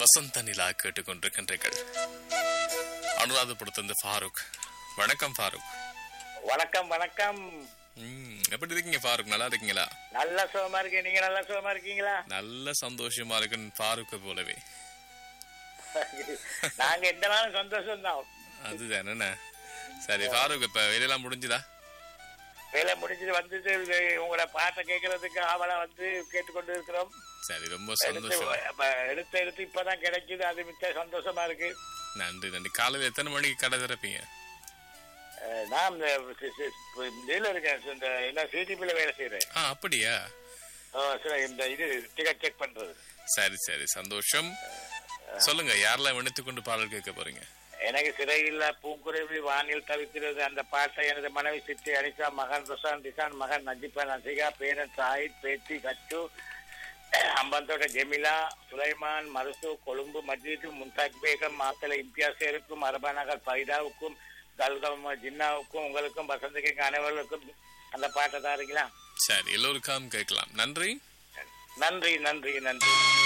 வசந்த நிலா கேட்டுக்கொண்டிருக்கின்றீர்கள் அனுராதபுரத்திலிருந்து ஃபாரூக் வணக்கம் ஃபாரூக் வணக்கம் வணக்கம் ம், எப்படி இருக்கீங்க ஃபாரூக் நல்லா இருக்கீங்களா நல்ல சுகமா இருக்கீங்க நீங்க நல்ல சுகமா இருக்கீங்களா நல்ல சந்தோஷமா இருக்குன்னு ஃபாரூக்கை போலவே நாங்க எந்த நாளும் சந்தோஷம் தான் அதுதானே சரி ஃபாரூக் இப்ப வேலையெல்லாம் முடிஞ்சுதா வேலை முடிஞ்சது வந்துட்டு இது உங்களோட பாட்டை கேட்கறதுக்கு ஆவலா வந்து கேட்டுக்கொண்டு இருக்கிறோம் சரி ரொம்ப எடுத்து சந்தோஷம் அப்ப எடுத்து எடுத்து இப்பதான் கிடைக்குது அது மிச்ச சந்தோஷமா இருக்கு நன்றி நன்றி காலையில எத்தனை மணிக்கு கடை திறப்பீங்க அஹ் நான் இந்த சி- சி- இதுல இருக்கேன் இந்த என்ன சிடிபில வேலை செய்யறேன் ஆ அப்படியா அஹ் சரி, இந்த இது டிக்கெட் செக் பண்றது சரி சரி சந்தோஷம் சொல்லுங்க யாரெல்லாம் விணித்து கொண்டு பாடல் கேட்க போறீங்க எனக்கு சிறையில்லா பூங்குருவி வானில் தவிக்கிறது அந்த பாட்டை எனது மனைவி சித்தி அனிதா மகன் பிரசாந்த் திசான் மகன் நஜிபா நசிகா பேரன் சாயித் பேத்தி கச்சு அம்பந்தோட ஜெமிலா சுலைமான் மருசு கொழும்பு மஜீது முன்தாக் பேகம் மாத்தலை இம்தியாசேருக்கும் அரபாநகர் பைதாவுக்கும் கல்கம் ஜின்னாவுக்கும் உங்களுக்கும் வசந்திக்கு அனைவருக்கும் அந்த பாட்டை தாருங்களா சரி எல்லோருக்காம் கேட்கலாம் நன்றி நன்றி நன்றி நன்றி